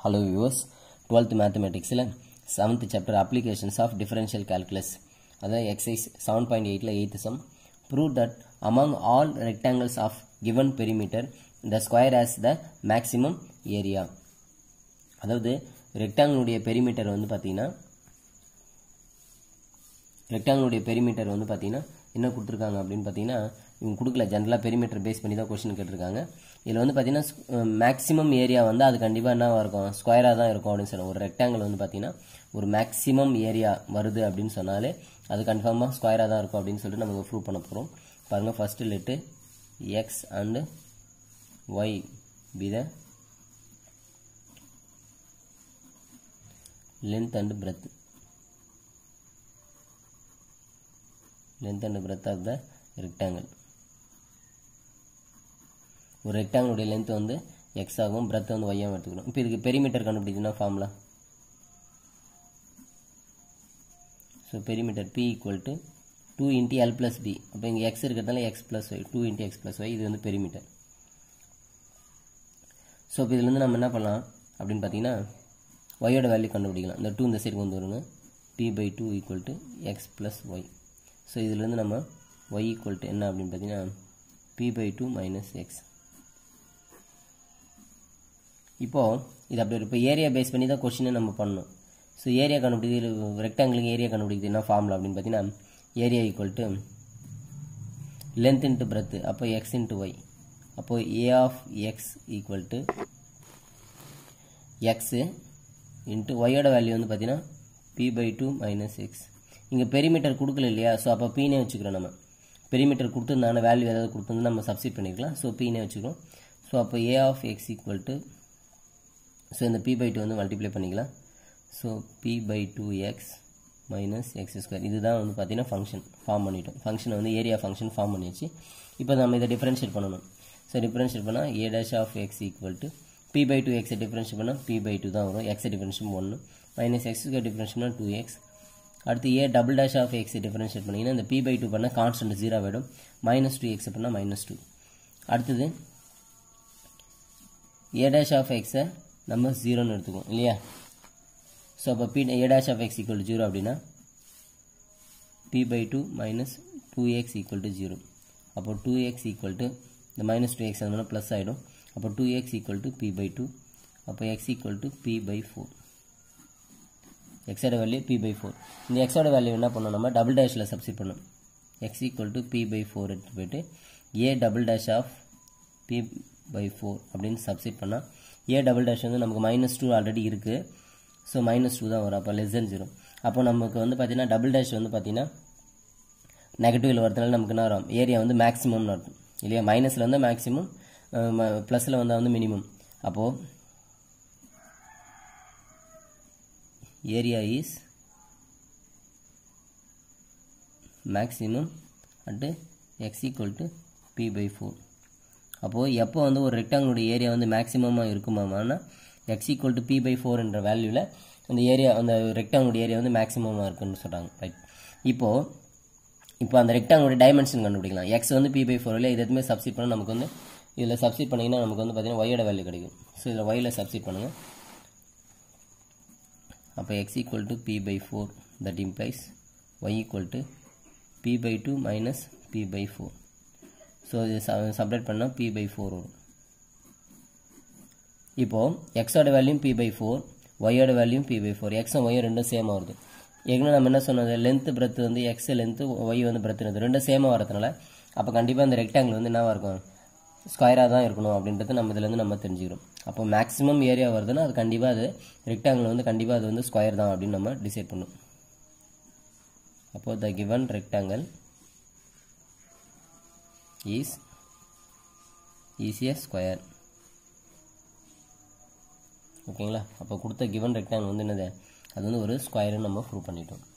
hello viewers twelfth மேத்தமெட்டிக்ஸில் seventh chapter applications of differential calculus அதாவது exercise seven point எயிட்டில் eight sum prove that among all rectangles of given perimeter the square has the maximum area அதாவது ரெக்டாங்கிளுடைய perimeter வந்து பார்த்தீங்கன்னா ரெக்டாங்கிளுடைய perimeter வந்து பார்த்தீங்கன்னா என்ன கொடுத்துருக்காங்க அப்படின்னு பார்த்தீங்கன்னா இவங்க கொடுக்கல ஜென்ரலாக பெரிமீட்டர் பேஸ் பண்ணி தான் கொஸ்டின் கேட்டிருக்காங்க இதில் வந்து பார்த்தீங்கன்னா மேக்ஸிமம் ஏரியா வந்து அது கண்டிப்பாக என்னவா இருக்கும் ஸ்கொயராக தான் இருக்கும் அப்படின்னு சொன்னோம் ஒரு ரெக்டாங்கிள் வந்து பார்த்தீங்கன்னா ஒரு மேக்ஸிமம் ஏரியா வருது அப்படின்னு சொன்னாலே அது கன்ஃபார்மாக ஸ்கொயராக தான் இருக்கும் அப்படின்னு சொல்லிட்டு நம்ம ப்ரூவ் பண்ண போகிறோம் பாருங்கள் first let x and y be the length and breadth length and breadth of the rectangle ஒரு ரெக்டாங்கிளுடைய லென்த் வந்து எக்ஸ் ஆகும் பிரெத் வந்து ஒய்யாகவும் எடுத்துக்கணும் இப்போ இதுக்கு பெரிமீட்டர் கண்டுபிடிக்கணும்னா formula so perimeter p equal to two into l plus b அப்போ இங்கே எக்ஸ் இருக்கிறதால x plus y two into x plus y இது வந்து பெரிமீட்டர் ஸோ இப்போ இதுலேருந்து நம்ம என்ன பண்ணலாம் அப்படின்னு பார்த்தீங்கன்னா ஒய்யோட வேல்யூ கண்டுபிடிக்கலாம் இந்த டூ இந்த சைடு கொண்டு வருங்க p by two equal to x plus y so இதுலேருந்து நம்ம ஒய் ஈக்குவல் டு என்ன அப்படின்னு பார்த்தீங்கன்னா p by two minus x இப்போது இது அப்படி இப்போ ஏரியா பேஸ் பண்ணி தான் கொஷினை நம்ம பண்ணணும் ஸோ ஏரியா கண்டுபிடிக்கிறது ரெக்டாங்கிளுக்கு ஏரியா கண்டுபிடிக்கிறது என்ன ஃபார்முலா அப்படின்னு பார்த்தீங்கன்னா area equal to length into breadth அப்போ எக்ஸ் இன்ட்டு ஒய் அப்போது A of x equal to x into ஒய்யோட வேல்யூ வந்து பார்த்தீங்கன்னா p by two minus x இங்கே பெரிமீட்டர் கொடுக்கல இல்லையா ஸோ அப்போ பீனே வச்சுக்கிறோம் நம்ம பெரிமீட்டர் கொடுத்துருந்தான வேல்யூ ஏதாவது கொடுத்துருந்தா நம்ம சப்ஸ்டிட் பண்ணிக்கலாம் ஸோ பீனே வச்சுக்கிறோம் ஸோ அப்போ A of x equal to so இந்த பி பை டூ வந்து மல்டிப்ளை பண்ணிக்கலாம் so p by two x minus x square இதுதான் வந்து பார்த்தீங்கன்னா ஃபங்க்ஷன் ஃபார்ம் பண்ணிட்டோம் ஃபங்க்ஷனை வந்து ஏரியா ஃபங்க்ஷன் ஃபார்ம் பண்ணியாச்சு இப்போ நம்ம இதை டிஃப்ரென்ஷியேட் பண்ணணும் ஸோ டிஃப்ரென்ஷியேட் பண்ணால் A dash of x equal to p by two எக்ஸை டிஃப்ரென்ஷியேட் பண்ணால் பி பை டூ தான் வரும் எக்ஸை டிஃப்ரென்ஷியேட் ஒன்று மைனஸ் எக்ஸ் ஸ்கொயர் டிஃப்ரென்ஷியேட்னா டூ எக்ஸ் அடுத்து ஏ டபுள் டேஷ் ஆஃப் எக்ஸை டிஃப்ரென்ஷியேட் பண்ணிங்கன்னா இந்த பி பை டூ பண்ணால் கான்ஸ்டன்ட் ஜீரோ ஆகிடும் மைனஸ் டூ எக்ஸ் பண்ணால் மைனஸ் டூ அடுத்தது ஏ டேஷ் ஆஃப் எக்ஸை நம்ம ஜீரோன்னு எடுத்துக்குவோம் இல்லையா ஸோ அப்போ p A dash of x equal to zero அப்படின்னா p by two minus two x equal to zero அப்போ டூ எக்ஸ் ஈக்குவல் டு இந்த மைனஸ் டூ எக்ஸ் அதனால ப்ளஸ் ஆகிடும் அப்போ two x equal to p by two அப்போ x equal to p by four எக்ஸோட value p by four இந்த எக்ஸோட value என்ன பண்ணணும் நம்ம டபுள் டேஷில் சப்ஸ்டிட் பண்ணணும் x equal to p by four எடுத்து போயிட்டு A double dash of p by four அப்படின்னு சப்ஸ்டிட் பண்ணால் ஏ டபுள் டேஷ் வந்து நமக்கு மைனஸ் டூ ஆல்ரெடி இருக்குது ஸோ மைனஸ் டூ தான் வரும் அப்போ லெஸ் தென் ஜீரோ அப்போ நமக்கு வந்து பார்த்தீங்கன்னா டபுள் டேஷ் வந்து பார்த்தீங்கன்னா நெகட்டிவில் வரதுனால நமக்கு என்ன வரும் ஏரியா வந்து மேக்ஸிமம்னு அர்த்தம் இல்லையா மைனஸில் வந்து மேக்ஸிமம் ப்ளஸில் வந்தால் வந்து மினிமம் அப்போது area is maximum at x equal to p by four அப்போது எப்போ வந்து ஒரு ரெக்டாங்கிளுடைய ஏரியா வந்து மேக்ஸிமமாக இருக்குமானா x equal to p by four என்ற வேல்யூவில் அந்த ஏரியா அந்த ரெக்டாங்கிளுடைய ஏரியா வந்து மேக்ஸிமமாக இருக்குன்னு சொல்கிறாங்க ரைட் இப்போது இப்போ அந்த ரெக்டாங்கிளுடைய டைமென்ஷன் கண்டுபிடிக்கலாம் எக்ஸ் வந்து பி பை ஃபோர் இல்லை இது எதுவுமே சப்ஸ்டிட் பண்ணால் நமக்கு வந்து இதில் சப்ஸ்டிட் பண்ணிங்கன்னா நமக்கு வந்து பார்த்தீங்கன்னா ஒய்யோட வேல்யூ கிடைக்கும் ஸோ இதில் ஒயில் சப்ஸ்டிட் பண்ணுங்கள் அப்போ x equal to p by four that implies y equal to p by two minus p by four so இது சப்ரேட் பண்ணால் பி பை ஃபோர் வரும் இப்போது எக்ஸோட வேல்யூம் பி பை ஃபோர் ஒய்யோட வேல்யூம் பி பை ஃபோர் எக்ஸும் ஒய்யும் ரெண்டும் சேமாக வருது ஏற்கனவே நம்ம என்ன சொன்னது லென்த்து பிரெத்து வந்து எக்ஸ் லென்த்து ஒய் வந்து பிரெத்து ரெண்டும் சேமாக வரதுனால அப்போ கண்டிப்பாக அந்த ரெக்டாங்கிள் வந்து என்னவாக இருக்கும் ஸ்கொயராக தான் இருக்கணும் அப்படின்றது நம்ம இதுலேருந்து நம்ம தெரிஞ்சுக்கிறோம் அப்போ மேக்ஸிமம் ஏரியா வருதுன்னா அது கண்டிப்பாக அது ரெக்டாங்கிள் வந்து கண்டிப்பாக அது வந்து ஸ்கொயர் தான் அப்படின்னு நம்ம டிசைட் பண்ணும் அப்போது த கிவன் ரெக்டாங்கிள் இஸ் ஈஸியாக ஸ்கொயர் ஓகேங்களா அப்போ கொடுத்த கிவன் ரெக்டாங்கிள் வந்து என்னது அது வந்து ஒரு ஸ்கொயர்னு நம்ம ப்ரூவ் பண்ணிட்டோம்